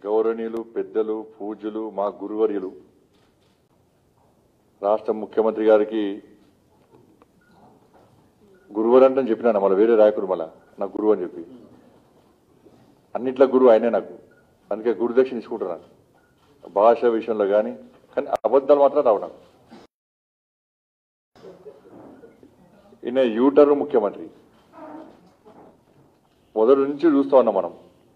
గౌరవనీయులు పెద్దలు పూజ్యులు మా గురువర్యులు రాష్ట్ర ముఖ్యమంత్రి గారికి గురువరు అంటే చెప్పినాను మళ్ళీ వేరే రాయకుడు మళ్ళా నాకు గురువు అని చెప్పి అన్నిట్ల గురువు ఆయనే నాకు అందుకే గురుదక్షిణ తీసుకుంటున్నాను భాష విషయంలో కానీ కానీ అబద్ధాలు మాత్రం రావు నాకు ఈయన యూటర్ ముఖ్యమంత్రి మొదటి నుంచి చూస్తూ ఉన్నాం మనం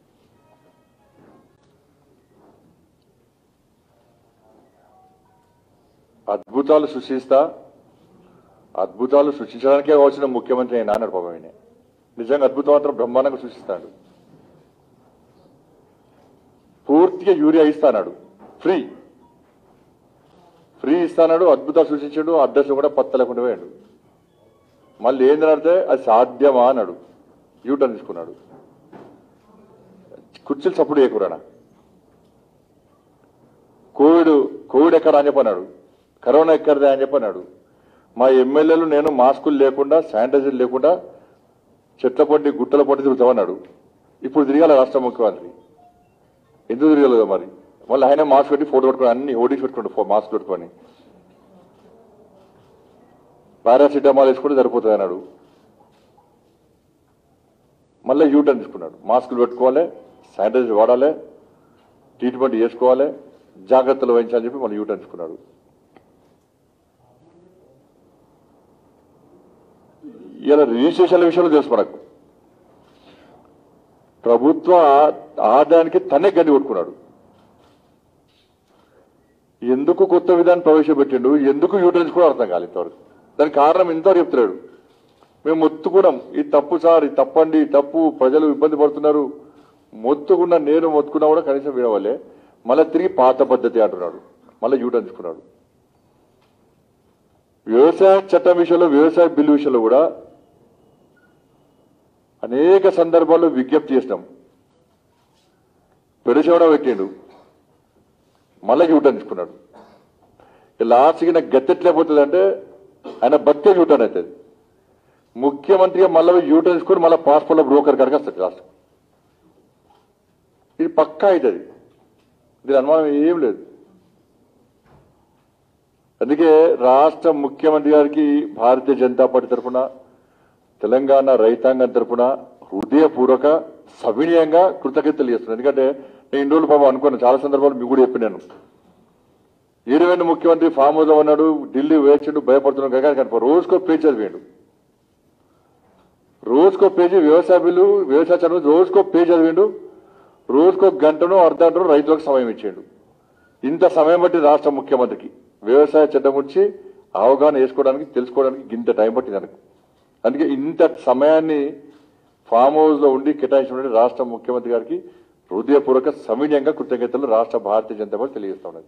అద్భుతాలు సృష్టిస్తా అద్భుతాలు సృష్టించడానికే వచ్చిన ముఖ్యమంత్రి అయినా అన్నాడు పాపం ఆయన నిజంగా అద్భుతం మాత్రం బ్రహ్మాండంగా సృష్టిస్తాడు పూర్తిగా యూరియా ఇస్తాడు ఫ్రీ ఫ్రీ ఇస్తాడు అద్భుతాలు సృష్టించాడు అడ్రస్ కూడా పత్త లేకుండా పోయాడు మళ్ళీ ఏంది అడితే అది సాధ్యమా అన్నాడు యూటర్న్ తీసుకున్నాడు కుర్చీలు సప్పుడు చేయకురానా కోవిడ్ కోవిడ్ ఎక్కడ అని చెప్పన్నాడు కరోనా ఎక్కడదే అని చెప్పన్నాడు మా ఎమ్మెల్యేలు నేను మాస్కులు లేకుండా శానిటైజర్ లేకుండా చెట్ల పొట్టి గుట్టల పొట్టి తిరుగుతామన్నాడు ఇప్పుడు తిరగాల రాష్ట్ర ముఖ్యమంత్రి ఎందుకు తిరగలేదు మరి మళ్ళీ ఆయన మాస్క్ పెట్టి ఫోటో పెట్టుకుని అన్ని ఓడిసి పెట్టుకోండి మాస్క్ పెట్టుకొని పారాసిటమాల్ వేసుకుంటే సరిపోతుంది అన్నాడు మళ్ళీ యూటర్న్ తీసుకున్నాడు మాస్కులు పెట్టుకోవాలి శానిటైజర్ వాడాలి ట్రీట్మెంట్ చేసుకోవాలి జాగ్రత్తలు వహించాలని చెప్పి మళ్ళీ యూటర్న్ తీసుకున్నాడు ఇలా రిజిస్ట్రేషన్ల విషయంలో తెలుసు మనకు ప్రభుత్వ ఆదాయానికి తనే గడ్డి కొట్టుకున్నాడు ఎందుకు కొత్త విధానం ప్రవేశపెట్టిండు ఎందుకు యూటర్న్స్ కూడా అర్థం కాలేదు ఇంతవరకు దానికి కారణం ఇంతవరకు చెప్తున్నాడు మేము మొత్తుకున్నాం ఇది తప్పు సార్ ఇది తప్పండి ఇది తప్పు ప్రజలు ఇబ్బంది పడుతున్నారు మొత్తుకున్న నేను మొత్తుకున్నా కూడా కనీసం వినవాలే మళ్ళీ తిరిగి పాత పద్ధతి అంటున్నాడు మళ్ళీ యూటర్న్ తీసుకున్నాడు వ్యవసాయ చట్టం విషయంలో వ్యవసాయ బిల్లు విషయంలో కూడా అనేక సందర్భాల్లో విజ్ఞప్తి చేసినాం పెడచెవడ పెట్టిండు మళ్ళీ యూటర్న్ తీసుకున్నాడు లాస్ట్కి నాకు గత్తెట్లేకపోతుంది అంటే ఆయన బతికే యూటర్న్ అవుతుంది ముఖ్యమంత్రిగా మళ్ళీ యూటర్న్ తీసుకొని మళ్ళీ పాస్పోర్ట్ బ్రోకర్ కనుక వస్తుంది లాస్ట్ ఇది పక్కా అవుతుంది దీని అనుమానం ఏం లేదు అందుకే రాష్ట్ర ముఖ్యమంత్రి గారికి భారతీయ జనతా పార్టీ తరఫున తెలంగాణ రైతాంగం తరఫున హృదయపూర్వక సవినయంగా కృతజ్ఞతలు చేస్తున్నాను ఎందుకంటే నేను ఇన్ని రోజులు పాపం అనుకున్నాను చాలా సందర్భాలు మీకు కూడా చెప్పినాను ఏడువేండు ముఖ్యమంత్రి ఫామ్ హౌస్ లో ఉన్నాడు ఢిల్లీ వేచిండు భయపడుతున్నాడు కానీ కనుక రోజుకో పేజ్ చదివేయండు రోజుకో పేజీ వ్యవసాయ బిల్లు వ్యవసాయ చదువు రోజుకో పేజ్ చదివిండు రోజుకో గంటను అర్ధ గంటను రైతులకు సమయం ఇచ్చాడు ఇంత సమయం బట్టి రాష్ట్ర ముఖ్యమంత్రికి వ్యవసాయ చట్టం గురించి అవగాహన వేసుకోవడానికి తెలుసుకోవడానికి ఇంత టైం పట్టింది మనకు అందుకే ఇంత సమయాన్ని ఫామ్ హౌస్ లో ఉండి కేటాయించినటువంటి రాష్ట్ర ముఖ్యమంత్రి గారికి హృదయపూర్వక సవినయంగా కృతజ్ఞతలు రాష్ట్ర భారతీయ జనతా పార్టీ తెలియజేస్తా ఉన్నది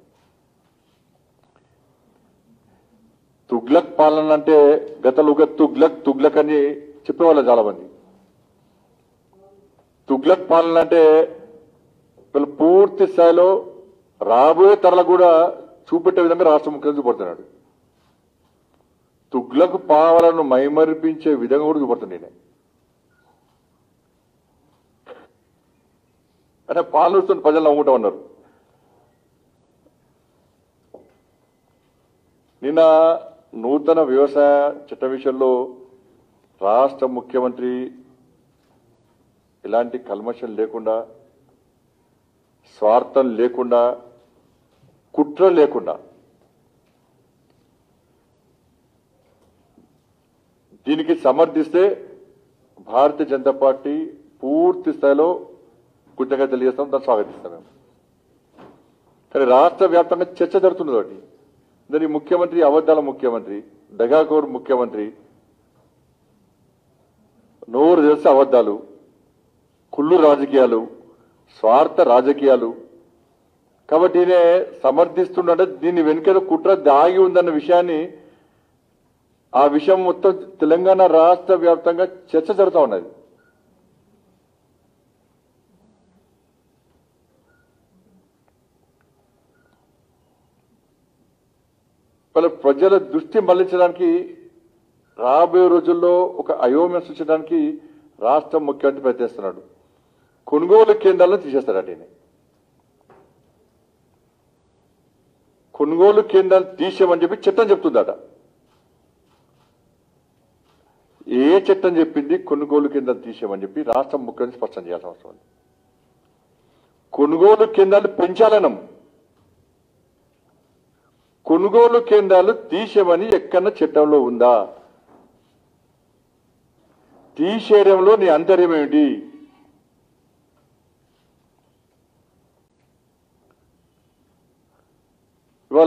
తుగ్లక్ పాలన అంటే గతలుగా తుగ్లక్ తుగ్లక్ అని చెప్పేవాళ్ళు చాలా మంది తుగ్లక్ పాలన అంటే వీళ్ళు పూర్తి స్థాయిలో రాబోయే తరాలకు కూడా చూపెట్టే విధంగా రాష్ట్ర ముఖ్యమంత్రి చూపడుతున్నాడు తుగ్లక్ పాలనను మైమరిపించే విధంగా కూడా చూపడుతుంది నేను అంటే పాలన వస్తున్న ప్రజలు నవ్వుకుంటా ఉన్నారు నిన్న నూతన వ్యవసాయ చట్ట విషయంలో రాష్ట్ర ముఖ్యమంత్రి ఎలాంటి కల్మషం లేకుండా స్వార్థం లేకుండా కుట్ర లేకుండా దీనికి సమర్థిస్తే భారతీయ జనతా పార్టీ పూర్తి స్థాయిలో కృతజ్ఞత తెలియజేస్తాం దాన్ని స్వాగతిస్తాం మేము కానీ రాష్ట్ర వ్యాప్తంగా చర్చ జరుగుతున్నది ఒకటి దాని ముఖ్యమంత్రి అబద్ధాల ముఖ్యమంత్రి దగాకోర్ ముఖ్యమంత్రి నోరు తెలిస్తే అబద్ధాలు కుళ్ళు రాజకీయాలు స్వార్థ రాజకీయాలు కాబట్టి ఈయన సమర్థిస్తుండే దీని వెనుక కుట్ర దాగి ఉందన్న విషయాన్ని ఆ విషయం మొత్తం తెలంగాణ రాష్ట్ర వ్యాప్తంగా చర్చ జరుగుతూ ఉన్నది వాళ్ళ ప్రజల దృష్టి మళ్లించడానికి రాబోయే రోజుల్లో ఒక అయోమయం సృష్టించడానికి రాష్ట్ర ముఖ్యమంత్రి ప్రయత్నిస్తున్నాడు కొనుగోలు కేంద్రాలను తీసేస్తాడట ఈయన కొనుగోలు కేంద్రాలు తీసేయమని చెప్పి చట్టం చెప్తుందట ఏ చట్టం చెప్పింది కొనుగోలు కేంద్రాలు తీసేయమని చెప్పి రాష్ట్ర ముఖ్యమంత్రి స్పష్టం చేయాల్సిన అవసరం ఉంది కొనుగోలు కేంద్రాలు పెంచాలనం కొనుగోలు కేంద్రాలు తీసేయమని ఎక్కడన్నా చట్టంలో ఉందా తీసేయడంలో నీ అంతర్యం ఏమిటి ఇవాళ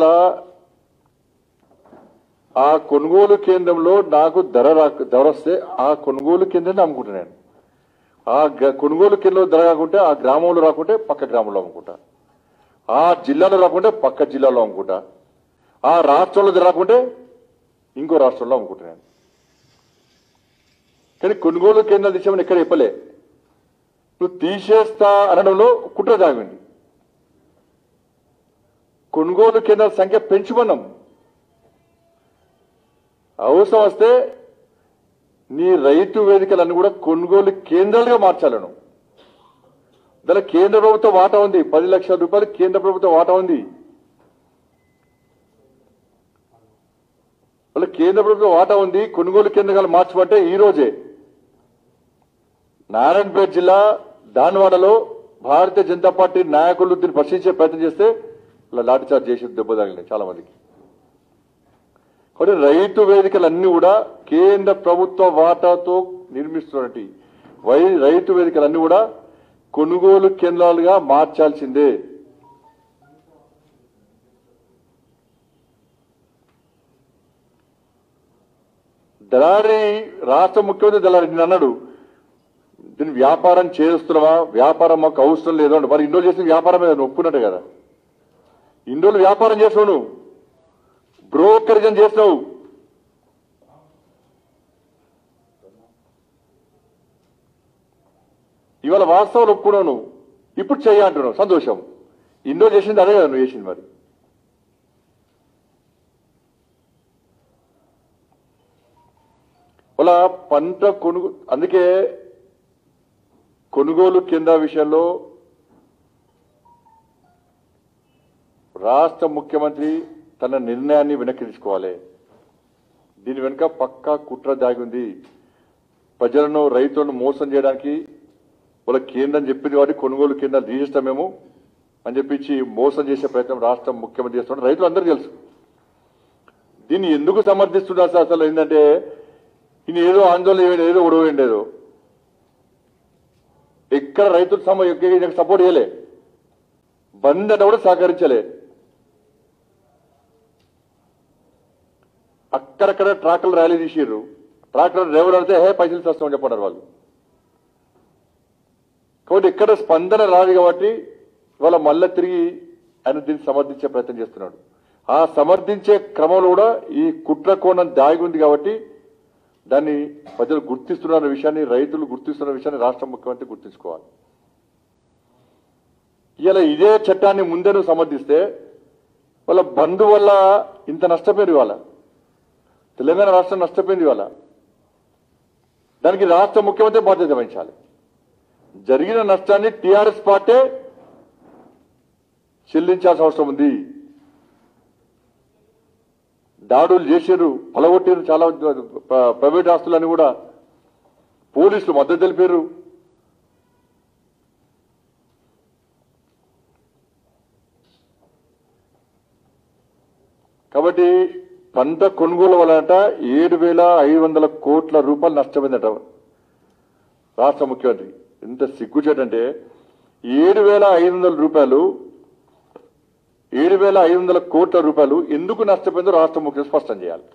ఆ కొనుగోలు కేంద్రంలో నాకు ధర రా ధర వస్తే ఆ కొనుగోలు కేంద్రాన్ని అమ్ముకుంటున్నాను ఆ గ- కొనుగోలు కేంద్రంలో ధర కాకుంటే ఆ గ్రామంలో రాకుంటే పక్క గ్రామంలో అమ్ముకుంటా ఆ జిల్లాలో రాకుంటే పక్క జిల్లాలో అమ్ముకుంటా ఆ రాష్ట్రంలో ధర రాకుంటే ఇంకో రాష్ట్రంలో అమ్ముకుంటున్నాను కానీ కొనుగోలు కేంద్రాలు తీసామని ఎక్కడ చెప్పలే నువ్వు తీసేస్తా అనడంలో కుట్ర దాగింది కొనుగోలు కేంద్రాల సంఖ్య పెంచుమన్నాం అవసరం వస్తే నీ రైతు వేదికలన్నీ కూడా కొనుగోలు కేంద్రాలుగా మార్చాలను దాని కేంద్ర ప్రభుత్వ వాటా ఉంది పది లక్షల రూపాయలు కేంద్ర ప్రభుత్వ వాటా ఉంది వాళ్ళ కేంద్ర ప్రభుత్వ వాటా ఉంది కొనుగోలు కేంద్రాలు మార్చమంటే ఈ రోజే నారాయణపేట జిల్లా దాన్వాడలో భారతీయ జనతా పార్టీ నాయకులు దీన్ని ప్రశ్నించే ప్రయత్నం చేస్తే ఇలా లాఠీచార్జ్ చేసి దెబ్బ తగిలినాయి చాలా మందికి కాబట్టి రైతు వేదికలన్నీ కూడా కేంద్ర ప్రభుత్వ వాటాతో నిర్మిస్తున్నటువంటి వై రైతు వేదికలన్నీ కూడా కొనుగోలు కేంద్రాలుగా మార్చాల్సిందే దళారి రాష్ట్ర ముఖ్యమంత్రి దళారి నేను అన్నాడు దీన్ని వ్యాపారం చేస్తున్నావా వ్యాపారం మాకు అవసరం లేదు అంటే మరి ఇన్ని రోజులు చేసిన వ్యాపారం మీద నువ్వు ఒప్పుకున్నట్టు కదా ఇన్ని రోజులు వ్యాపారం చేసినావు నువ్వు బ్రోకరేజం చేసినావు ఇవాళ వాస్తవాలు ఒప్పుకున్నావు నువ్వు ఇప్పుడు చెయ్యి అంటున్నావు సంతోషం ఇన్ని రోజులు చేసింది అదే కదా నువ్వు చేసింది మరి వాళ్ళ పంట కొనుగో అందుకే కొనుగోలు కేంద్ర విషయంలో రాష్ట్ర ముఖ్యమంత్రి తన నిర్ణయాన్ని వెనక్కి తీసుకోవాలి దీని వెనుక పక్కా కుట్ర దాగి ఉంది ప్రజలను రైతులను మోసం చేయడానికి వాళ్ళ కేంద్రం చెప్పింది వాటి కొనుగోలు కేంద్రాలు తీసేస్తాం మేము అని చెప్పించి మోసం చేసే ప్రయత్నం రాష్ట్ర ముఖ్యమంత్రి చేస్తున్నారు రైతులు అందరూ తెలుసు దీన్ని ఎందుకు సమర్థిస్తున్నారు సార్ అసలు ఏంటంటే ఈయన ఏదో ఆందోళన చేయడం ఏదో ఉడవేయండి ఏదో ఎక్కడ రైతులు సమ సపోర్ట్ చేయలే బంద్ అంటే కూడా సహకరించలే అక్కడక్కడ ట్రాక్టర్లు ర్యాలీ తీసిర్రు ట్రాక్టర్ డ్రైవర్ అడితే హే పైసలు తెస్తామని చెప్పన్నారు వాళ్ళు కాబట్టి ఎక్కడ స్పందన రాదు కాబట్టి ఇవాళ మళ్ళా తిరిగి ఆయన దీన్ని సమర్థించే ప్రయత్నం చేస్తున్నాడు ఆ సమర్థించే క్రమంలో కూడా ఈ కుట్ర కోణం దాగి ఉంది కాబట్టి దాన్ని ప్రజలు గుర్తిస్తున్న విషయాన్ని రైతులు గుర్తిస్తున్న విషయాన్ని రాష్ట్ర ముఖ్యమంత్రి గుర్తించుకోవాలి ఇలా ఇదే చట్టాన్ని ముందే నువ్వు సమర్థిస్తే వాళ్ళ బంధు వల్ల ఇంత నష్టపోయారు ఇవాళ తెలంగాణ రాష్ట్రం నష్టపోయింది ఇవాళ దానికి రాష్ట్ర ముఖ్యమంత్రి బాధ్యత వహించాలి జరిగిన నష్టాన్ని టీఆర్ఎస్ పార్టీ చెల్లించాల్సిన అవసరం ఉంది దాడులు చేశారు పలగొట్టారు చాలా ప్ర- ప్రైవేట్ ఆస్తులని కూడా పోలీసులు మద్దతు తెలిపారు కాబట్టి పంట కొనుగోలు వలన ఏడు వేల ఐదు వందల కోట్ల రూపాయలు నష్టమైందట రాష్ట్ర ముఖ్యమంత్రి ఎంత సిగ్గుచేటంటే ఏడు వేల ఐదు వందల రూపాయలు ఏడు వేల ఐదు వందల కోట్ల రూపాయలు ఎందుకు నష్టపోయిందో రాష్ట్ర ముఖ్యమంత్రి స్పష్టం చేయాలి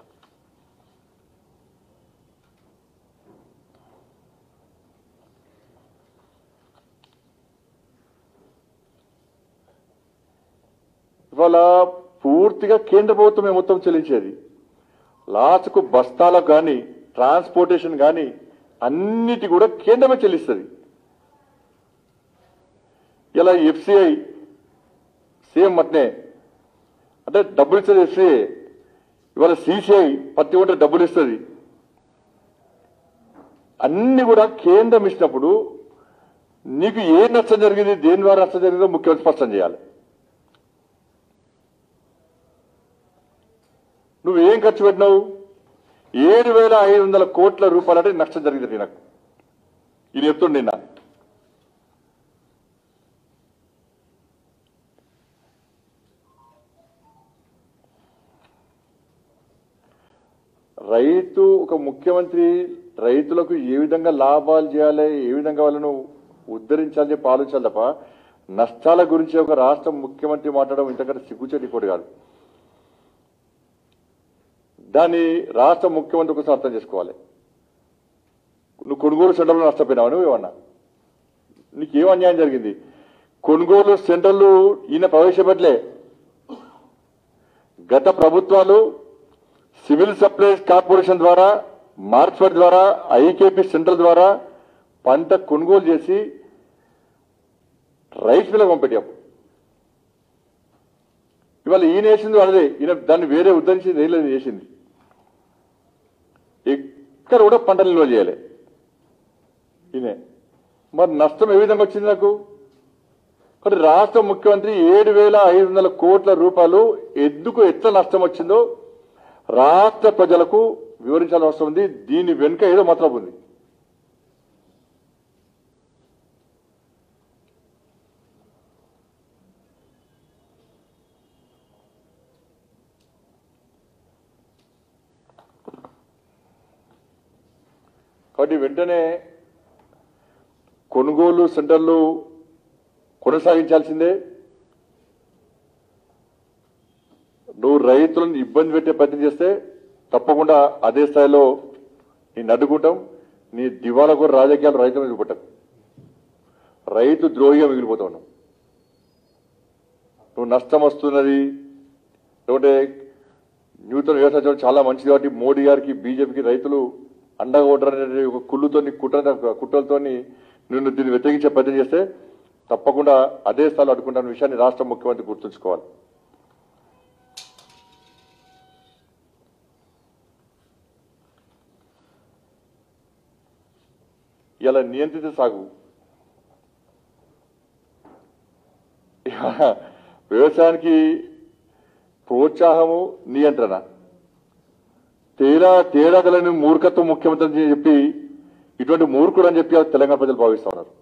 ఇవాళ పూర్తిగా కేంద్ర ప్రభుత్వమే మొత్తం చెల్లించేది లాస్ట్కు బస్తాలకు కానీ ట్రాన్స్పోర్టేషన్ కానీ అన్నిటి కూడా కేంద్రమే చెల్లిస్తుంది ఇలా ఎఫ్సిఐ సేమ్ అట్నే అంటే డబ్బులు ఇస్తుంది ఎఫ్సిఐ ఇవాళ సిసిఐ ప్రతి ఒక్కటి డబ్బులు ఇస్తుంది అన్ని కూడా కేంద్రం ఇచ్చినప్పుడు నీకు ఏ నష్టం జరిగింది దేని ద్వారా నష్టం జరిగిందో ముఖ్యమంత్రి స్పష్టం చేయాలి నువ్వేం ఖర్చు పెట్టినావు ఏడు వేల ఐదు వందల కోట్ల రూపాయలంటే నష్టం జరిగింది నాకు ఇది చెప్తుండే నిన్న రైతు ఒక ముఖ్యమంత్రి రైతులకు ఏ విధంగా లాభాలు చేయాలి ఏ విధంగా వాళ్ళను ఉద్ధరించాలని చెప్పి ఆలోచించాలి తప్ప నష్టాల గురించి ఒక రాష్ట్ర ముఖ్యమంత్రి మాట్లాడడం ఇంతకంటే సిగ్గుచేటి కూడా కాదు దాన్ని రాష్ట్ర ముఖ్యమంత్రి కోసం అర్థం చేసుకోవాలి నువ్వు కొనుగోలు సెంటర్లో నష్టపోయినావు నువ్వు ఏమన్నా నీకేం అన్యాయం జరిగింది కొనుగోలు సెంటర్లు ఈయన ప్రవేశపెట్టలే గత ప్రభుత్వాలు సివిల్ సప్లైస్ కార్పొరేషన్ ద్వారా మార్క్స్ఫెడ్ ద్వారా ఐకేపీ సెంటర్ ద్వారా పంట కొనుగోలు చేసి రైస్ మిల్ పంపెట్టాం ఇవాళ ఈయన వేసింది వాళ్ళదే ఈయన దాన్ని వేరే ఉద్ధరించి నీళ్ళు చేసింది ఎక్కడ కూడా పంట నిల్వ చేయాలి ఈయనే మరి నష్టం ఏ విధంగా వచ్చింది నాకు మరి రాష్ట్ర ముఖ్యమంత్రి ఏడు వేల ఐదు వందల కోట్ల రూపాయలు ఎందుకు ఎట్లా నష్టం వచ్చిందో రాష్ట్ర ప్రజలకు వివరించాల్సిన అవసరం ఉంది దీని వెనుక ఏదో మతలబు ఉంది కాబట్టి వెంటనే కొనుగోలు సెంటర్లు కొనసాగించాల్సిందే నువ్వు రైతులను ఇబ్బంది పెట్టే ప్రయత్నం చేస్తే తప్పకుండా అదే స్థాయిలో నేను అడ్డుకుంటాం నీ దివాలా కూడా రాజకీయాలు రైతుల మీద చూపట్టదు రైతు ద్రోహిగా మిగిలిపోతావు నువ్వు నువ్వు నష్టం వస్తున్నది లేకుంటే నూతన వ్యవసాయ చట్టం చాలా మంచిది కాబట్టి మోడీ గారికి బీజేపీకి రైతులు అండగా ఉంటారనే ఒక కుళ్ళుతోని కుట్ర కుట్రలతోని నిన్ను దీన్ని వ్యతిరేకించే ప్రయత్నం చేస్తే తప్పకుండా అదే స్థాయిలో అడ్డుకుంటున్న విషయాన్ని రాష్ట్ర ముఖ్యమంత్రి గుర్తుంచుకోవాలి ఇలా నియంత్రిత సాగు వ్యవసాయానికి ప్రోత్సాహము నియంత్రణ తేడా తేడా గలని మూర్ఖత్వం ముఖ్యమంత్రి అని చెప్పి ఇటువంటి మూర్ఖుడు అని చెప్పి తెలంగాణ ప్రజలు భావిస్తా ఉన్నారు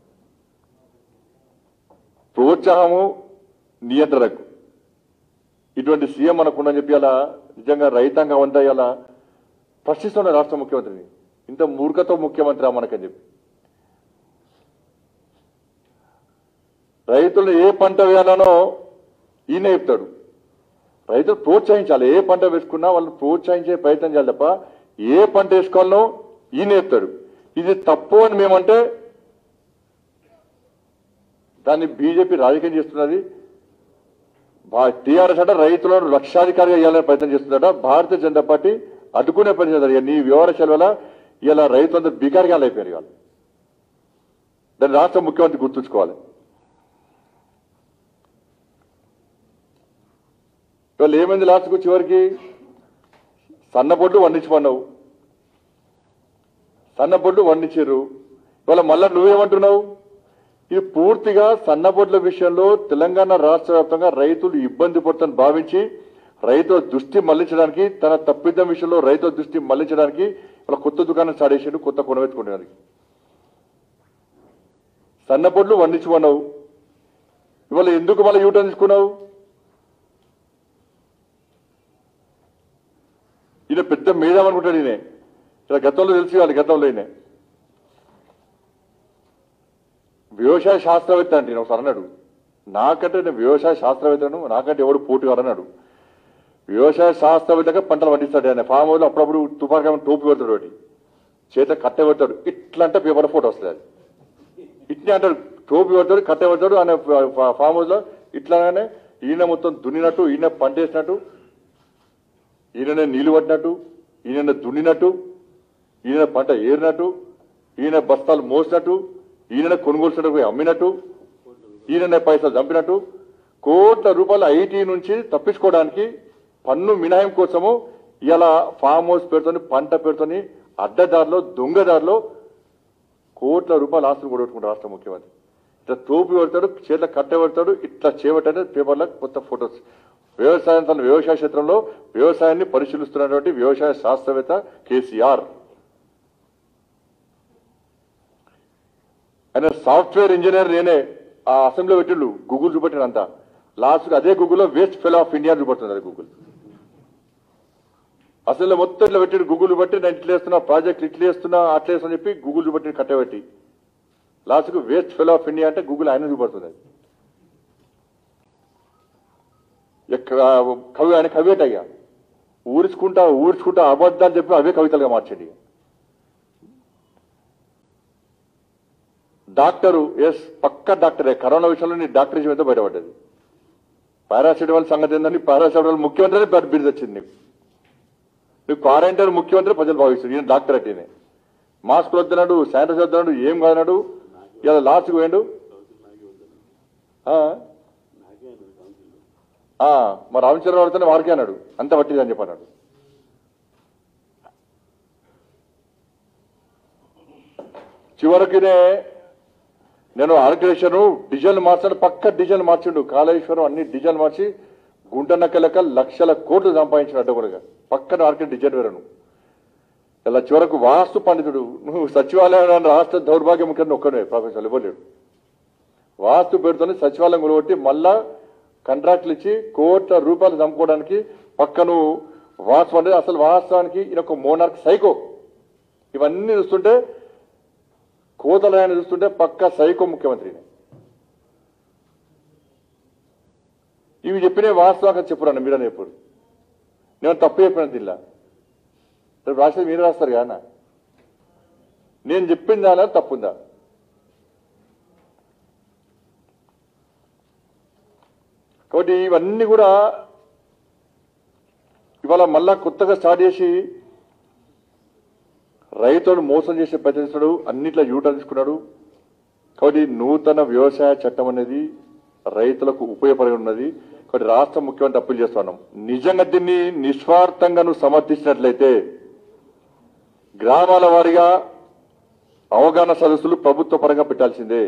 ప్రోత్సాహము నియంత్రణకు ఇటువంటి సీఎం మనకుండని చెప్పి అలా నిజంగా రైతాంగం అంతా ఇలా ప్రశ్నిస్తున్న రాష్ట్ర ముఖ్యమంత్రిని ఇంత మూర్ఖత్వం ముఖ్యమంత్రి మనకని చెప్పి రైతులను ఏ పంట వేయాలనో ఈయన చెప్తాడు రైతులు ప్రోత్సహించాలి ఏ పంట వేసుకున్నా వాళ్ళని ప్రోత్సహించే ప్రయత్నం చేయాలి తప్ప ఏ పంట వేసుకోవాలనో ఈయన చెప్తాడు ఇది తప్పు అని మేమంటే దాన్ని బీజేపీ రాజకీయం చేస్తున్నది టీఆర్ఎస్ అంటే రైతులను లక్షాధికారిగా ఇవ్వాలని ప్రయత్నం చేస్తుందట భారతీయ జనతా పార్టీ అడ్డుకునే పని చేస్తారు ఇక నీ వ్యవహార వల్ల ఇలా రైతులందరూ బికారిగా అయిపోయారు ఇవాళ దాన్ని రాష్ట్ర ముఖ్యమంత్రి గుర్తుంచుకోవాలి ఇవాళ ఏమైంది లాస్ట్కు చివరికి సన్నపొడ్లు వండించమన్నావు సన్నపొడ్లు వండించారు ఇవాళ మళ్ళా నువ్వేమంటున్నావు ఇది పూర్తిగా సన్నబొడ్ల విషయంలో తెలంగాణ రాష్ట్ర వ్యాప్తంగా రైతులు ఇబ్బంది పడుతుందని భావించి రైతుల దృష్టి మళ్లించడానికి తన తప్పిదం విషయంలో రైతుల దృష్టి మళ్లించడానికి వాళ్ళ కొత్త దుకాణం స్టార్ట్ చేసిండు కొత్త కొనవెత్తుకోవడానికి సన్నపొడ్లు వండించుకున్నావు ఇవాళ ఎందుకు మళ్ళీ యూటర్న్ తీసుకున్నావు ఈయన పెద్ద మేధామనుకుంటాడు ఈయన ఇలా గతంలో తెలిసి వాళ్ళు గతంలో ఈయన వ్యవసాయ శాస్త్రవేత్త అంటే నేను ఒకసారి అన్నాడు నాకంటే నేను వ్యవసాయ శాస్త్రవేత్తను నాకంటే ఎవడు పోటీ అన్నాడు వ్యవసాయ శాస్త్రవేత్తగా పంటలు పండిస్తాడు ఆయన ఫామ్ హౌస్ అప్పుడప్పుడు తుపాకా టోపీ పెడతాడు ఒకటి చేత కట్టె పెడతాడు ఇట్లా అంటే పేపర్ ఫోటో వస్తుంది అది ఇట్నే అంటాడు టోపీ పెడతాడు కట్టె పెడతాడు ఆయన ఫా- ఫామ్ హౌస్ లో ఇట్లాగానే ఈయన మొత్తం దున్నినట్టు ఈయన పంట వేసినట్టు ఈయననే నీళ్లు పట్టినట్టు ఈయన దున్నినట్టు ఈయన పంట ఏరినట్టు ఈయన బస్తాలు మోసినట్టు ఈయన కొనుగోలు సెంటర్ పోయి అమ్మినట్టు ఈయన పైసలు చంపినట్టు కోట్ల రూపాయల ఐటీ నుంచి తప్పించుకోవడానికి పన్ను మినహాయింపు కోసము ఇలా ఫామ్ హౌస్ పెడుతోని పంట పెడుతోని అడ్డదారిలో దొంగదారిలో కోట్ల రూపాయల ఆస్తులు కొడగొట్టుకుంటారు రాష్ట్ర ముఖ్యమంత్రి ఇట్లా తోపు పెడతాడు చేతిలో కట్ట పెడతాడు ఇట్లా చేపట్టాడు పేపర్లో కొత్త ఫొటోస్ వ్యవసాయం తన వ్యవసాయ క్షేత్రంలో వ్యవసాయాన్ని పరిశీలిస్తున్నటువంటి వ్యవసాయ శాస్త్రవేత్త కేసీఆర్ ఆయన సాఫ్ట్వేర్ ఇంజనీర్ నేనే ఆ అసెంబ్లీలో పెట్టిండు గూగుల్ చూపెట్టినంత లాస్ట్ అదే గూగుల్లో వేస్ట్ ఫెల్ ఆఫ్ ఇండియా చూపడుతుంది అది గూగుల్ అసలు మొత్తం ఇట్లా పెట్టిండు గూగుల్ బట్టి నేను ఇట్లా వేస్తున్నా ప్రాజెక్ట్ ఇట్లా వేస్తున్నా అట్లా వేస్తున్నా చెప్పి గూగుల్ చూపెట్టి కట్టబెట్టి లాస్ట్కు వేస్ట్ ఫెల్ ఆఫ్ ఇండియా అంటే గూగుల్ ఆయన చూపడుతుంది అది ఎక్కడ కవి ఆయన కవిట అయ్యా ఊరించుకుంటా ఊరించుకుంటా అబద్ధాలు చెప్పి అవే కవితలుగా మార్చండి ఇక. డాక్టరు ఎస్ పక్క డాక్టరే కరోనా విషయంలో నీ డాక్టర్ మీద బయటపడ్డది పారాసిటమాల్ సంగతి ఏందని పారాసిటమాల్ ముఖ్యమంత్రి అని బిరుదు వచ్చింది నీకు నువ్వు క్వారంటైన్ ముఖ్యమంత్రి ప్రజలు భావిస్తారు ఈయన డాక్టర్ అట్టేనే మాస్క్ వద్దన్నాడు శానిటైజర్ వద్దన్నాడు ఏం కాదన్నాడు ఇలా లాస్ట్కి పోయిండు ఆ? ఆ, మరి రామచంద్రరావు అడితేనే వారికే అన్నాడు అంత పట్టిది అని చెప్పన్నాడు చివరికినే నేను ఆర్గనైజేషన్ డిజైన్ మార్చాను పక్క డిజైన్ మార్చిండు కాళేశ్వరం అన్ని డిజైన్ మార్చి గుంట నక్క లెక్క లక్షల కోట్లు సంపాదించిన అడ్డగొడగా పక్కన ఆర్కే డిజైన్ వేరను ఇలా చివరకు వాస్తు పండితుడు నువ్వు సచివాలయం రాష్ట్ర దౌర్భాగ్యం కింద ఒక్కడే ప్రొఫెసర్ ఇవ్వలేడు వాస్తు పేరుతోనే సచివాలయం కొలగొట్టి మళ్ళా కాంట్రాక్ట్లు ఇచ్చి కోట్ల రూపాయలు చంపుకోవడానికి పక్కను వాస్తు అంటే అసలు వాస్తవానికి ఈయన ఒక మోనార్క్ సైకో ఇవన్నీ చూస్తుంటే కోతలయాన్ని చూస్తుంటే పక్క సైకో ముఖ్యమంత్రిని ఇవి చెప్పినే వాస్తవంగా చెప్పురాను మీరని ఎప్పుడు నేను తప్పు చెప్పిన దీనిలా రేపు రాసేది మీరు రాస్తారు కదా నేను చెప్పిందా లేదా తప్పుందా కాబట్టి ఇవన్నీ కూడా ఇవాళ మళ్ళా కొత్తగా స్టార్ట్ చేసి రైతులను మోసం చేసే ప్రయత్నిస్తున్నాడు అన్నిట్లో యూటర్న్ తీసుకున్నాడు కాబట్టి నూతన వ్యవసాయ చట్టం అనేది రైతులకు ఉపయోగపడి ఉన్నది కాబట్టి రాష్ట్ర ముఖ్యమంత్రి అప్పీల్ చేస్తున్నాం నిజంగా దీన్ని నిస్వార్థంగా నువ్వు సమర్థించినట్లయితే గ్రామాల వారీగా అవగాహన సదస్సులు ప్రభుత్వ పరంగా పెట్టాల్సిందే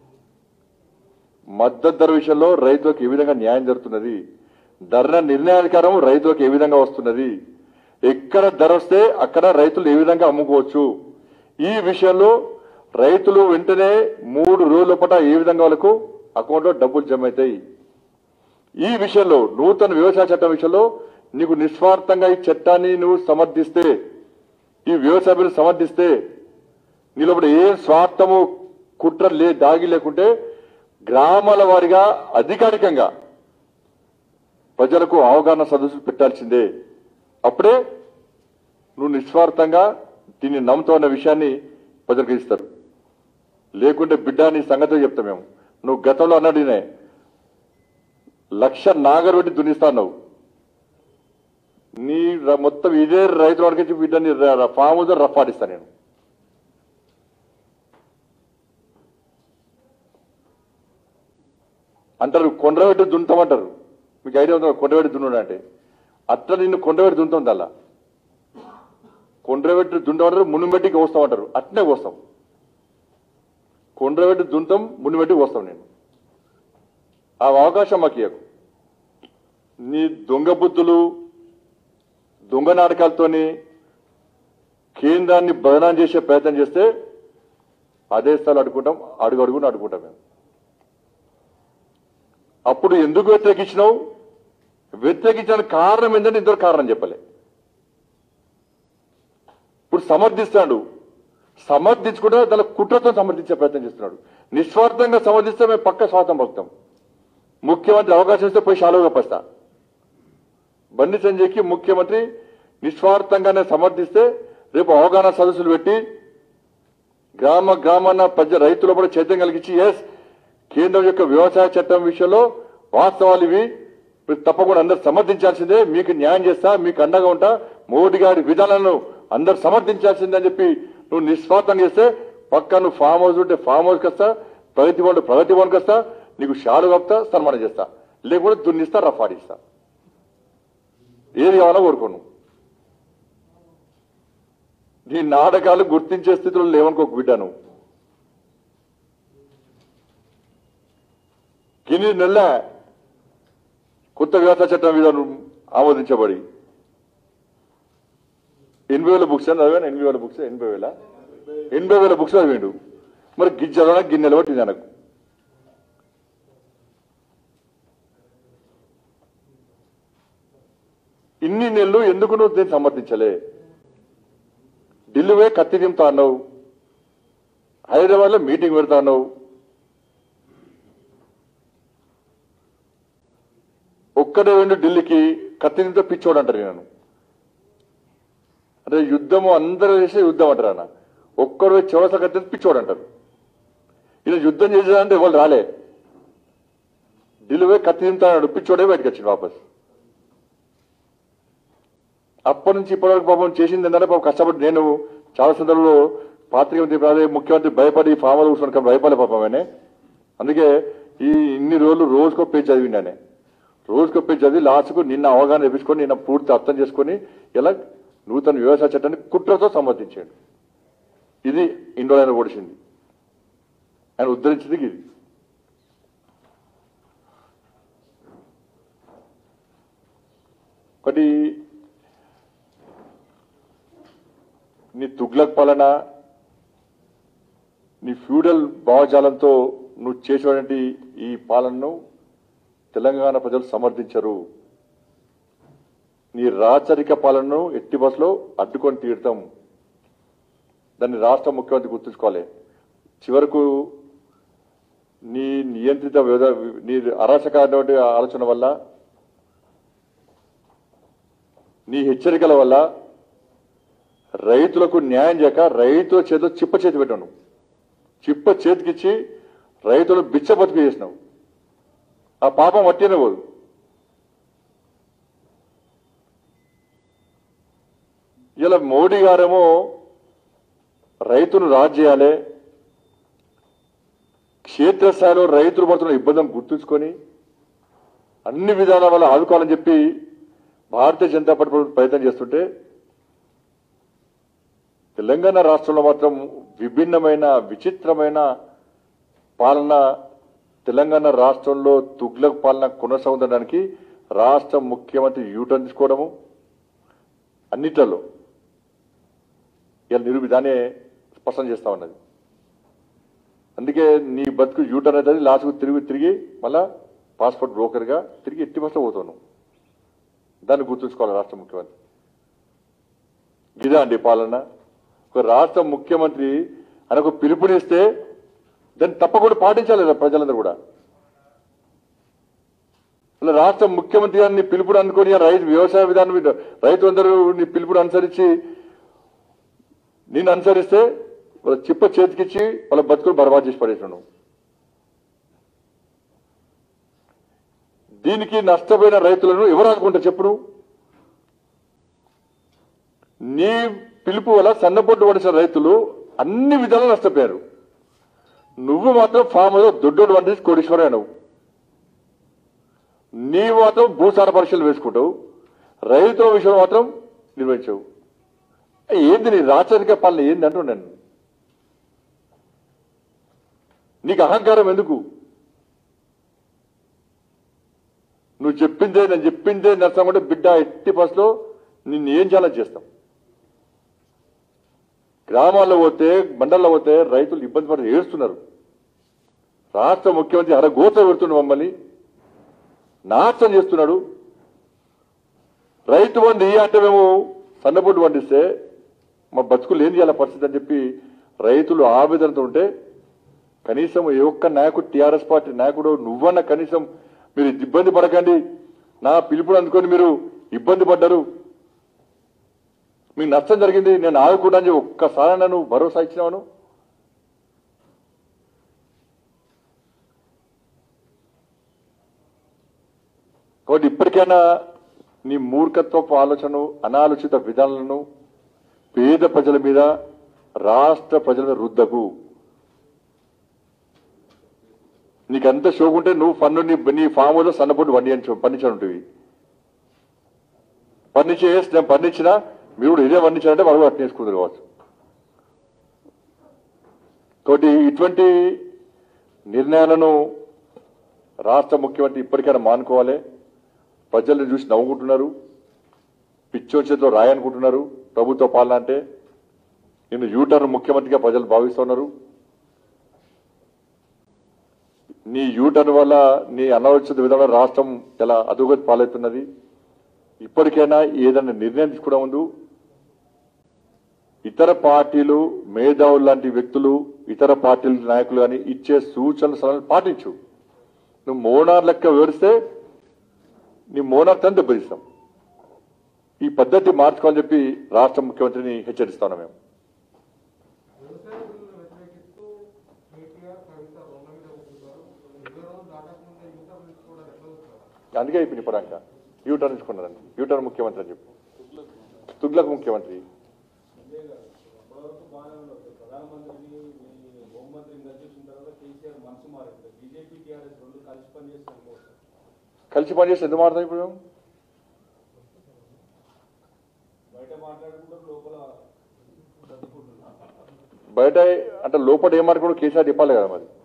మద్దతు ధర విషయంలో రైతులకు ఏ విధంగా న్యాయం జరుగుతున్నది ధర నిర్ణయాధికారం రైతులకు ఏ విధంగా వస్తున్నది ఎక్కడ ధర వస్తే అక్కడ రైతులు ఏ విధంగా అమ్ముకోవచ్చు ఈ విషయంలో రైతులు వెంటనే మూడు రోజుల పాటు ఏ విధంగా వాళ్ళకు అకౌంట్లో డబ్బులు జమ అవుతాయి ఈ విషయంలో నూతన వ్యవసాయ చట్టం విషయంలో నీకు నిస్వార్థంగా ఈ చట్టాన్ని నువ్వు సమర్థిస్తే ఈ వ్యవసాయ బిల్లు సమర్థిస్తే నీలో ఏ స్వార్థము కుట్ర లే దాగి లేకుంటే గ్రామాల వారిగా అధికారికంగా ప్రజలకు అవగాహన సదస్సులు పెట్టాల్సిందే అప్పుడే నువ్వు నిస్వార్థంగా దీన్ని నమ్ముతావు విషయాన్ని ప్రజలకు ఇస్తారు లేకుంటే బిడ్డ నీ సంగతి చెప్తా మేము నువ్వు గతంలో అన్నడినే లక్ష నాగర్ పెట్టి దున్నిస్తావు నీ ర- మొత్తం ఇదే రైతుల వరకు బిడ్డని ర- ఫామ్ హౌస్ రఫాడిస్తా నేను అంటారు కొండబెట్టి దున్నుతామంటారు మీకు ఐడియా ఉందా కొండబెట్టి దున్నుడు అంటే అట్లా నిన్ను కొండబెట్టి దున్నుతుంది అలా కొండబెట్టి దున్నమంటారు మునుబెట్టి కోస్తామంటారు అట్నే కోస్తాం కొండబెట్టి దున్నుతాం మునుబెట్టి కోస్తాం నేను ఆ అవకాశం మాకు ఇవ్వకు నీ దొంగ బుద్ధులు దొంగ నాటకాలతోని కేంద్రాన్ని బదనాం చేసే ప్రయత్నం చేస్తే అదే స్థాయిలో అడుకుంటాం అడుగు అడుగుని అడుకుంటాం మేము అప్పుడు ఎందుకు వ్యతిరేకించినావు వ్యతిరేకించడానికి కారణం ఏంటంటే ఇంతవరకు కారణం చెప్పలే ఇప్పుడు సమర్థిస్తాడు సమర్థించుకుంటే దాని కుట్రతో సమర్థించే ప్రయత్నం చేస్తున్నాడు నిస్వార్థంగా సమర్థిస్తే మేము పక్క స్వార్థం పలుకుతాం ముఖ్యమంత్రి అవకాశం ఇస్తే పోయి షాలుగా పస్తా బండి సంజయ్కి ముఖ్యమంత్రి నిస్వార్థంగానే సమర్థిస్తే రేపు అవగాహన సదస్సులు పెట్టి గ్రామ గ్రామాన ప్రజ రైతుల కూడా చైతన్యం కలిగించి ఎస్ కేంద్రం యొక్క వ్యవసాయ చట్టం విషయంలో వాస్తవాలు ఇవి మీరు తప్పకుండా అందరు సమర్థించాల్సిందే మీకు న్యాయం చేస్తా మీకు అండగా ఉంటా మోడీ గారి విధానాలను అందరు సమర్థించాల్సిందే అని చెప్పి నువ్వు నిస్వార్థం చేస్తే పక్క నువ్వు ఫామ్ హౌస్ ఉంటే ఫామ్ హౌస్కి వస్తా ప్రగతి భవన్ ప్రగతి భవన్కి వస్తా నీకు షాలు కప్తా సన్మానం చేస్తా లేకపోతే దున్నిస్తా రఫాడిస్తా ఏది కావాలో కోరుకోను నీ నాటకాలు గుర్తించే స్థితిలో లేవనుకోక బిడ్డను కిని నెల కొత్త వ్యవసాయ చట్టం విధానం ఆమోదించబడి ఎనభై వేల బుక్స్ అని చదివాను ఎనభై వేల బుక్స్ ఎనభై వేల ఎనభై వేల బుక్స్ చదివిండు మరి గిజ్జ చదవడా గిన్నెలు పట్టింది నాకు ఇన్ని నెలలు ఎందుకు నువ్వు దీన్ని సమర్థించలే ఢిల్లీ పోయి కత్తి దింపుతా అన్నావు హైదరాబాద్ లో మీటింగ్ పెడతా అన్నావు ఒక్కడే వెండు ఢిల్లీకి కత్తి దింపుతో పిచ్చోడు అంటారు నేను అంటే యుద్ధము అందరూ చేసే యుద్ధం అంటారు అన్న ఒక్కరు చివరస కత్తి పిచ్చోడు అంటారు ఈయన యుద్ధం చేసేదంటే ఎవరు రాలే ఢిల్లీ పోయి కత్తి దింపుతాడు పిచ్చోడే బయటకు వచ్చింది వాపస్ అప్పటి నుంచి ఇప్పటివరకు పాపం చేసింది ఏంటంటే పాపం కష్టపడి నేను చాలా సందర్భంలో పాత్రిక అదే ముఖ్యమంత్రి భయపడి ఫామ్ హౌస్ కూర్చొని కానీ భయపడలే పాపం ఆయన అందుకే ఈ ఇన్ని రోజులు రోజుకో పేజ్ చదివిండానే రోజుకో పేజ్ చదివి లాస్ట్కు నిన్న అవగాహన తెప్పించుకొని నిన్న పూర్తి అర్థం చేసుకొని ఇలా నూతన వ్యవసాయ చట్టాన్ని కుట్రతో సమర్థించాడు ఇది ఇండో ఆయన ఓడిసింది ఆయన ఉద్ధరించింది ఇది ఒకటి నీ తుగ్లక్ పాలన నీ ఫ్యూడల్ భావజాలంతో నువ్వు చేసేటువంటి ఈ పాలనను తెలంగాణ ప్రజలు సమర్థించరు నీ రాచరిక పాలనను ఎట్టి బస్సులో అడ్డుకొని తీరుతాం దాన్ని రాష్ట్ర ముఖ్యమంత్రి గుర్తుంచుకోవాలి చివరకు నీ నియంత్రిత వ్యవధ- నీ అరాచకమైనటువంటి ఆలోచన వల్ల నీ హెచ్చరికల వల్ల రైతులకు న్యాయం చేయక రైతుల చేతిలో చిప్ప చేతి పెట్టాను చిప్ప చేతికిచ్చి రైతులు బిచ్చ బతుకు చేసినావు ఆ పాపం వట్టినే పోదు ఇలా మోడీ గారేమో రైతును రాజు చేయాలి క్షేత్రస్థాయిలో రైతులు పడుతున్న ఇబ్బందులను గుర్తుంచుకొని అన్ని విధాల వల్ల ఆదుకోవాలని చెప్పి భారతీయ జనతా పార్టీ ప్రభుత్వం ప్రయత్నం చేస్తుంటే తెలంగాణ రాష్ట్రంలో మాత్రం విభిన్నమైన విచిత్రమైన పాలన తెలంగాణ రాష్ట్రంలో తుగ్లక్ పాలన కొనసాగుతుండడానికి రాష్ట్ర ముఖ్యమంత్రి యూటర్న్ తీసుకోవడము అన్నిట్లలో ఇలా నిరూపిదానే స్పష్టం చేస్తా ఉన్నది అందుకే నీ బతుకు యూటర్న్ అనేది లాస్ట్కు తిరిగి తిరిగి మళ్ళా పాస్పోర్ట్ బ్రోకర్గా తిరిగి ఎట్టి బస్సులో పోతాను దాన్ని గుర్తుంచుకోవాలి రాష్ట్ర ముఖ్యమంత్రి ఇదా అండి పాలన ఒక రాష్ట్ర ముఖ్యమంత్రి ఆయనకు పిలుపునిస్తే దాన్ని తప్పకుండా పాటించాలి కదా ప్రజలందరూ కూడా అలా రాష్ట్ర ముఖ్యమంత్రి గారిని పిలుపుని అనుకొని ఆ రైతు వ్యవసాయ విధానం మీద రైతులందరూ నీ పిలుపుని అనుసరించి నేను అనుసరిస్తే వాళ్ళ చిప్ప చేతికిచ్చి వాళ్ళ బతుకులు బర్బాద్ చేసి పడేసాను దీనికి నష్టపోయిన రైతులను ఎవరు ఆదుకుంటారు చెప్పు నువ్వు నీ పిలుపు వల్ల సన్నబొడ్డు పడిన రైతులు అన్ని విధాలు నష్టపోయారు నువ్వు మాత్రం ఫామ్ లో దొడ్డోడు వంటి కోడీశ్వర నువ్వు నీ మాత్రం భూసార పరీక్షలు వేసుకుంటావు రైతుల విషయంలో మాత్రం నిర్వహించవు ఏంది నీ రాచరిక పాలన ఏంది అంటూ నేను నీకు అహంకారం ఎందుకు నువ్వు చెప్పిందే నేను చెప్పిందే నచ్చకుంటే బిడ్డ ఎట్టి బస్సులో నిన్ను ఏం చేయాలని చేస్తాం గ్రామాల్లో పోతే మండల్లో పోతే రైతులు ఇబ్బంది పడి ఏడుస్తున్నారు రాష్ట్ర ముఖ్యమంత్రి అరగోత పెడుతున్నాడు మమ్మల్ని నాశనం చేస్తున్నాడు రైతు బంధు ఇయ్య అంటే మేము సన్నబొడ్డు పండిస్తే మా బతుకులు ఏం చేయాల పరిస్థితి అని చెప్పి రైతులు ఆవేదనతో ఉంటే కనీసం ఏ ఒక్క నాయకుడు టీఆర్ఎస్ పార్టీ నాయకుడు నువ్వన్న కనీసం మీరు ఇబ్బంది పడకండి నా పిలుపుని అందుకొని మీరు ఇబ్బంది పడ్డారు మీకు నష్టం జరిగింది నేను ఆదుకుంటా అని చెప్పి ఒక్కసారి నన్ను భరోసా ఇచ్చినావను కాబట్టి ఇప్పటికైనా నీ మూర్ఖత్వపు ఆలోచన అనాలోచిత విధానాలను పేద ప్రజల మీద రాష్ట్ర ప్రజల మీద రుద్దకు నీకంత షోకుంటే నువ్వు పన్ను నీ నీ ఫామ్ లో సన్నపొట్టు పండించ పండించనుంటివి పండించే నేను పండించినా మీరు కూడా ఇదే పండించారంటే వాళ్ళు అట్లా వేసుకుందరు కావచ్చు కాబట్టి ఇటువంటి నిర్ణయాలను రాష్ట్ర ముఖ్యమంత్రి ఇప్పటికైనా మానుకోవాలి ప్రజలను చూసి నవ్వుకుంటున్నారు పిచ్చోచేతో రాయనుకుంటున్నారు ప్రభుత్వ పాలన అంటే నిన్ను యూటర్న్ ముఖ్యమంత్రిగా ప్రజలు భావిస్తున్నారు నీ యూటర్న్ వల్ల నీ అనాలోచిత విధంగా రాష్ట్రం ఇలా అధోగతి పాలవుతున్నది ఇప్పటికైనా ఏదైనా నిర్ణయం తీసుకోవడం ముందు ఇతర పార్టీలు మేధావులు లాంటి వ్యక్తులు ఇతర పార్టీల నాయకులు కానీ ఇచ్చే సూచనలు సలహాలు పాటించు నువ్వు మోనార్ లెక్క వివరిస్తే నీ మోనార్ తను దెబ్బతీస్తాం ఈ పద్ధతి మార్చుకోవాలని చెప్పి రాష్ట్ర ముఖ్యమంత్రిని హెచ్చరిస్తాను మేము వ్యవసాయ బిల్లును వ్యతిరేకిస్తూ కేటీఆర్ కవిత రోడ్ల మీద కూర్చున్నారు ఇరవై రోజులు దాటకుండా యువత కూడా ఎట్లా చూస్తారు అందుకే ఇప్పుడు ఇప్పటిదాకా యూటర్న్ ఇచ్చుకున్నారండి యూటర్న్ ముఖ్యమంత్రి అని చెప్పి తుగ్లక్ ముఖ్యమంత్రి అప్పటివరకు బాగానే ఉండదు ప్రధానమంత్రిని మీ హోంమంత్రిని కలిసి తర్వాత కేసీఆర్ మనసు మారింది బీజేపీ టీఆర్ఎస్ రెండు కలిసి పనిచేస్తాం కలిసి పనిచేసి ఎందుకు మారుతాం ఇప్పుడు మేము బయట మాట్లాడుకుంటారు లోపల సర్దుకుంటున్నారు బయట అంటే లోపల ఏమాడుకోవడం కేసీఆర్ చెప్పాలి కదా మరి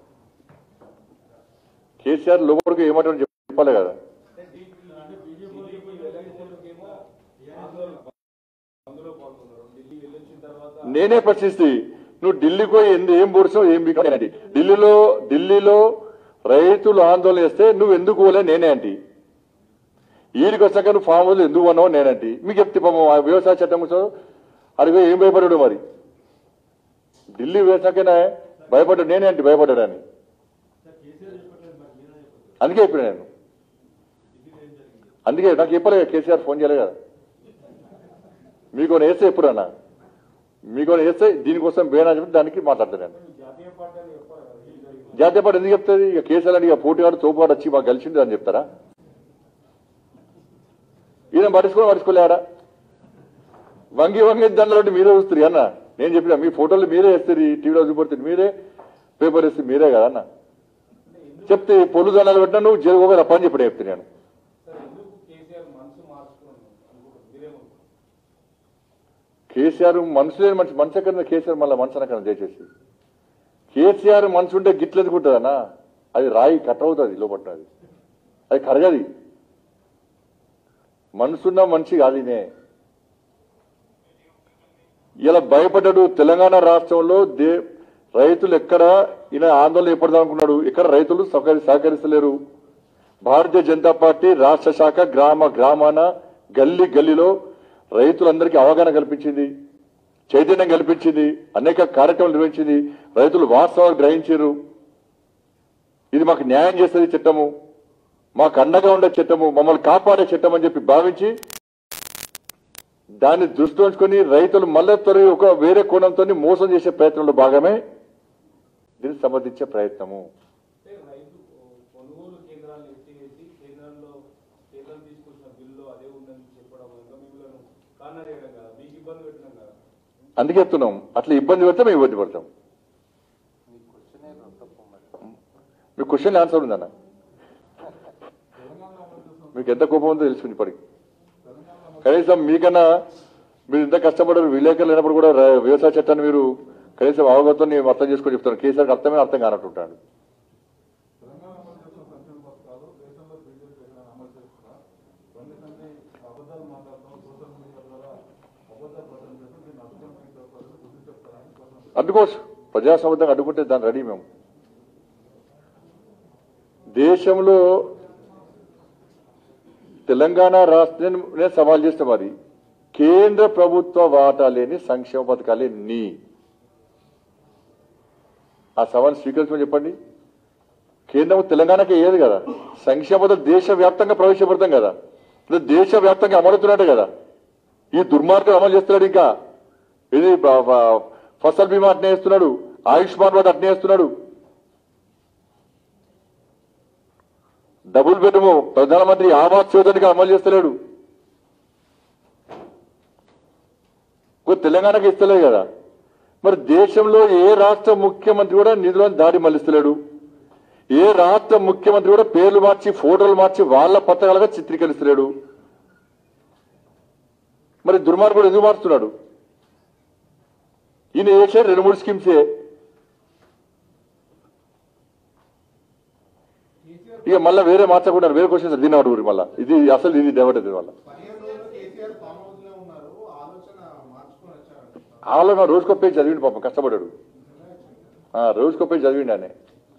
కేసీఆర్ లోపలికి ఏమాడుకోవడం చెప్పాలి కదా ఢిల్లీకి వెళ్ళకపోవడానికేమో ఆందోళన అందులో పాల్గొన్నారు ఢిల్లీ వెళ్ళొచ్చిన తర్వాత నేనే ప్రశ్నిస్తే నువ్వు ఢిల్లీకి పోయి ఎందు ఏం పొడిచావు ఏం బికానండి ఢిల్లీలో ఢిల్లీలో రైతులు ఆందోళన చేస్తే నువ్వు ఎందుకు పోలే నేనే అంటి ఈడికి వచ్చాక నువ్వు ఫామ్ హౌస్ ఎందుకు ఉన్నావు నేనంటి మీకు చెప్తే పాపం ఆ వ్యవసాయ చట్టం కోసం అడిగి ఏం భయపడాడు మరి ఢిల్లీ వేసాకనే భయపడ్డాడు నేనే అంటి భయపడ్డాడని అందుకే ఇప్పుడు నేను అందుకే నాకు చెప్పలేదు కేసీఆర్ ఫోన్ చేయలేదు కదా మీకు వేస్తే ఎప్పుడన్నా మీకు వేస్తే దీనికోసం బేనా చెప్పి దానికి మాట్లాడతాను నేను జాతీయ పార్టీ అని చెప్పారు కదా ఇది జరిగింది జాతీయ పార్టీ ఎందుకు చెప్తుంది ఇక కేసీఆర్ అని ఇక పోటీగాడు తోపుగాడు వచ్చి మాకు కలిసింది అని చెప్తారా ఈయన పట్టించుకో పట్టించుకోలేడా వంగి వంగి దండలు మీరే చూస్తారు అన్న నేను చెప్పిన మీ ఫోటోలు మీరే వేస్తారు టీవీలో చూపడుతుంది మీరే పేపర్ వేస్తే మీరే కదా అన్న చెప్తే పొలు దండాలు పెట్టినా నువ్వు జరుగుగా తప్ప అని చెప్పి చెప్తే నేను సార్ ఎందుకు కేసీఆర్ మనసు మార్చుకున్నాను అనుకుంటారు మీరేమనుకుంటారు కేసీఆర్ మనసు లేని మనిషి మనసు ఎక్కడ కేసీఆర్ మళ్ళీ మనసు అనక్కడ దయచేసి కేసీఆర్ మనసు ఉంటే గిట్లు ఎందుకుంటుందన్నా అది రాయి కట్ అవుతుంది లోపల అది అది కరగది మనసున్న మనిషి కాదు ఈయనే. ఇలా భయపడ్డాడు తెలంగాణ రాష్ట్రంలో దే రైతులు ఎక్కడ ఈయన ఆందోళన ఎప్పటిదా అనుకున్నాడు ఇక్కడ రైతులు సహకరి సహకరిస్తలేరు భారతీయ జనతా పార్టీ రాష్ట్ర శాఖ గ్రామ గ్రామాన గల్లీ గల్లీలో రైతులందరికీ అవగాహన కల్పించింది చైతన్యం కల్పించింది అనేక కార్యక్రమాలు నిర్వహించింది రైతులు వాస్తవాలు గ్రహించారు ఇది మాకు న్యాయం చేస్తుంది చట్టము మాకు అండగా ఉండే చట్టము మమ్మల్ని కాపాడే చట్టం అని చెప్పి భావించి దాన్ని దృష్టి ఉంచుకొని రైతులు మళ్ళీ త్వర ఒక వేరే కోణంతో మోసం చేసే ప్రయత్నంలో భాగమే దీన్ని సమర్థించే ప్రయత్నము అంటే రైతు కొనుగోలు కేంద్రాలను ఎత్తివేసి కేంద్రంలో కేంద్రం తీసుకొచ్చిన బిల్లు అదే ఉందని చెప్పడం వల్ల మిమ్మల్ని కార్నర్ చేయడం కదా మీకు ఇబ్బంది పెట్టడం కదా అందుకే చెప్తున్నాం అట్లా ఇబ్బంది పెడితే మేము ఇబ్బంది పడతాం మీ క్వశ్చన్ ఆన్సర్ ఉందన్న మీకు ఎంత కోపం ఉందో తెలుసుకుంది ఇప్పటికి కనీసం మీకన్నా మీరు ఇంత కష్టపడారు విలేకరులు లేనప్పుడు కూడా ర- వ్యవసాయ చట్టాన్ని మీరు కనీసం అవగతం నేను అర్థం చేసుకొని చెప్తాను కేసీఆర్కి అర్థమే అర్థం కానట్టుంటాడు తెలంగాణ అమలు చేస్తున్న సంక్షేమ పథకాలు దేశంలో బీజేపీ ఎక్కడ అమలు చేస్తున్నా కొన్నిసార్లు అబద్ధాలు మాట్లాడతాం సోషల్ మీడియా ద్వారా అబద్ధాలు ప్రచారం చేస్తూ దీన్ని అర్థం బుద్ధి చెప్తారని కోసం అడ్డుకోవచ్చు ప్రజాసంబంధంగా అడ్డుకుంటే దాన్ని రెడీ మేము దేశంలో తెలంగాణ రాష్ట్రం నేను సవాల్ చేస్తే మరి కేంద్ర ప్రభుత్వ వాటా లేని సంక్షేమ పథకాలే నీ ఆ సవాల్ స్వీకరించమని చెప్పండి కేంద్రం తెలంగాణకి ఏది కదా సంక్షేమ పథకం దేశవ్యాప్తంగా ప్రవేశపెడతాం కదా ఇప్పుడు దేశవ్యాప్తంగా అమలుతున్నట్టే కదా ఈ దుర్మార్గం అమలు చేస్తున్నాడు ఇంకా ఇది బ- బ- ఫసల్ బీమా అట్నే వేస్తున్నాడు ఆయుష్మాన్ వాడు అట్నే వేస్తున్నాడు డబుల్ బెడ్రూమ్ ప్రధానమంత్రి ఆవాస్ యోజనగా అమలు చేస్తలేడు ఇంకో తెలంగాణకి ఇస్తలేదు కదా మరి దేశంలో ఏ రాష్ట్ర ముఖ్యమంత్రి కూడా నిధులను దారి మళ్లిస్తలేడు ఏ రాష్ట్ర ముఖ్యమంత్రి కూడా పేర్లు మార్చి ఫోటోలు మార్చి వాళ్ళ పథకాలుగా చిత్రీకరిస్తలేడు మరి దుర్మార్గుడు ఎందుకు మారుస్తున్నాడు ఈయన వేసే రెండు మూడు స్కీమ్సే ఇక మళ్ళీ వేరే మార్చకుండా వేరే క్వశ్చన్స్ దీని అడుగురు మళ్ళీ ఇది అసలు ఇది డెవట్ ఇది మళ్ళీ పదిహేను రోజులు కేసీఆర్ ఫామ్ హౌస్ లో ఉన్నారు ఆలోచన మార్చుకొని వచ్చారంట ఆలోచన రోజుకో పేజ్ చదివిండు పాపం కష్టపడ్డాడు ఆ, రోజుకో పేజ్ చదివిండు ఆయన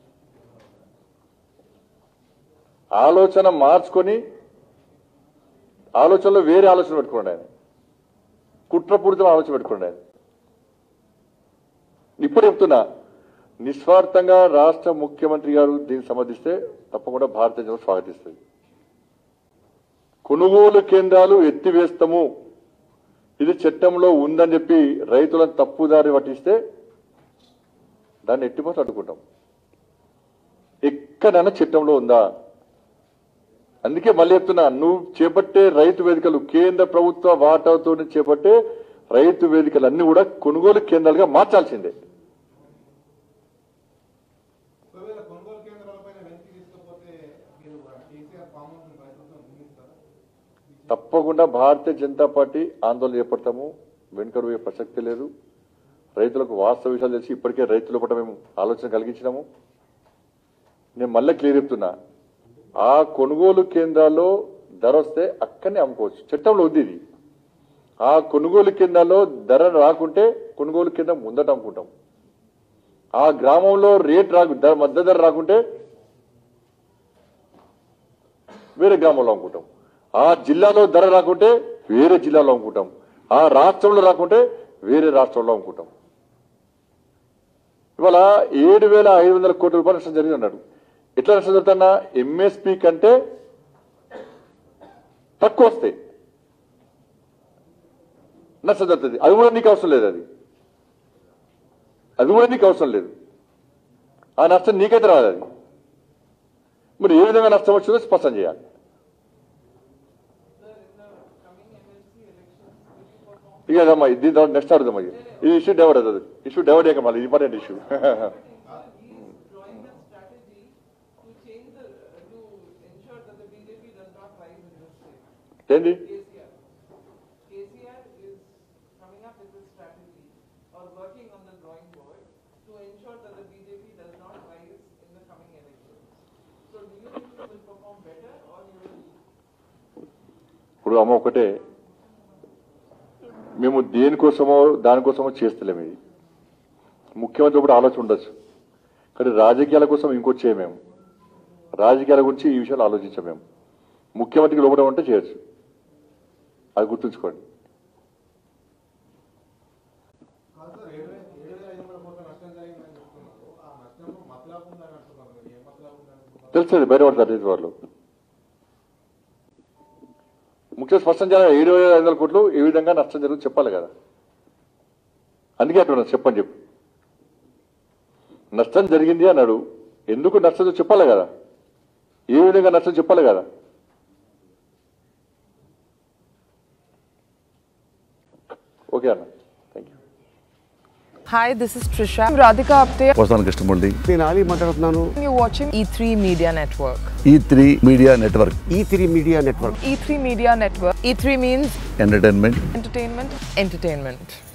ఆలోచన మార్చుకొని ఆలోచనలో వేరే ఆలోచన పెట్టుకున్నాడు ఆయన కుట్రపూరితమైన ఆలోచన పెట్టుకున్నాడు ఆయన ఇప్పుడు చెప్తున్నా నిస్వార్థంగా రాష్ట్ర ముఖ్యమంత్రి గారు దీన్ని సమర్థిస్తే తప్పకుండా భారతీయ జనతా స్వాగతిస్తుంది కొనుగోలు కేంద్రాలు ఎత్తివేస్తాము ఇది చట్టంలో ఉందని చెప్పి రైతులను తప్పుదారి పట్టిస్తే దాన్ని ఎట్టిపోతే అడ్డుకుంటాం ఎక్కడైనా చట్టంలో ఉందా అందుకే మళ్ళీ చెప్తున్నా నువ్వు చేపట్టే రైతు వేదికలు కేంద్ర ప్రభుత్వ వాటాతో చేపట్టే రైతు వేదికలు అన్ని కూడా కొనుగోలు కేంద్రాలుగా మార్చాల్సిందే ఒకవేళ కొనుగోలు కేంద్రాలపైన వెనక్కి తీసుకపోతే మీరు కేసీఆర్ ఫామ్ హౌస్ ప్రభుత్వం నిర్మిస్తారా తప్పకుండా భారతీయ జనతా పార్టీ ఆందోళన చేపడతాము వెనుకడు ప్రసక్తి లేదు రైతులకు వాస్తవ విషయాలు తెలిసి ఇప్పటికే రైతుల పట్ల మేము ఆలోచన కలిగించినాము నేను మళ్ళీ క్లియర్ చెప్తున్నా ఆ కొనుగోలు కేంద్రాల్లో ధర వస్తే అక్కడనే అమ్ముకోవచ్చు చట్టంలో ఉంది ఇది ఆ కొనుగోలు కేంద్రాల్లో ధర రాకుంటే కొనుగోలు కేంద్రం ముందట అమ్ముకుంటాం ఆ గ్రామంలో రేట్ రాకు ధర మధ్య ధర రాకుంటే వేరే గ్రామంలో అమ్ముకుంటాం ఆ జిల్లాలో ధర రాకుంటే వేరే జిల్లాలో అమ్ముకుంటాం ఆ రాష్ట్రంలో రాకుంటే వేరే రాష్ట్రంలో అమ్ముకుంటాం ఇవాళ ఏడు వేల ఐదు వందల కోట్ల రూపాయల నష్టం జరిగింది అన్నాడు ఎట్లా నష్టం జరుగుతున్నా ఎంఎస్పి కంటే తక్కువ వస్తాయి నష్టం జరుగుతుంది అది కూడా నీకు అవసరం లేదు అది అది కూడా నీకు అవసరం లేదు ఆ నష్టం నీకైతే రాదు అది మరి ఏ విధంగా నష్టం వచ్చిందో స్పష్టం చేయాలి ఇక అదమ్మా దీని తర్వాత నెక్స్ట్ అడుగుదాం ఇది ఈ ఇష్యూ డెవట్ అవుతుంది ఇష్యూ డెవట్ అయ్యాక మళ్ళీ important issue drawing a strategy to change the, to ensure that the BJP does not rise in this state. ఏంటి KCR. KCR is coming up with a strategy or working on the drawing board to ensure that the BJP does not rise in the coming elections. So do you think you will perform better or you will ఇప్పుడు అమ్మ ఒకటే మేము దేనికోసమో దానికోసమో చేస్తలేము ఇది ముఖ్యమంత్రి కూడా ఆలోచన ఉండొచ్చు కానీ రాజకీయాల కోసం ఇంకోటి చేయం మేము రాజకీయాల గురించి ఈ విషయాలు ఆలోచించాం మేము ముఖ్యమంత్రికి లోపల ఉంటే చేయొచ్చు అది గుర్తుంచుకోండి కాదు సార్ ఏడు వేల ఏడు వేల ఐదు వందల కోట్ల నష్టం జరిగిందని చెప్తున్నారు ఆ నష్టం మతలాభం ఉందని అంటున్నారు మీరు ఏ మతలాభం ఉందని అనుకుంటున్నారు? తెలుస్తుంది బయటపడతారు రైతు వాళ్ళు ముఖ్య స్పష్టం చేయాలి ఏడు వేల ఐదు వందల కోట్లు ఏ విధంగా నష్టం జరుగుతుంది చెప్పాలి కదా అందుకే అట్లా చెప్పని చెప్పు నష్టం జరిగింది అన్నాడు ఎందుకు నష్టం చెప్పాలి కదా ఏ విధంగా నష్టం చెప్పాలి కదా ఓకే అన్న thank you Hi, this is Trisha. I'm Radhika Apte. వస్తాను కృష్ణమూర్తి నేను ఆలీ మాట్లాడుతున్నాను You're watching E3 Media Network. E three media network E three media network E3 Media Network. E3 means entertainment entertainment, entertainment.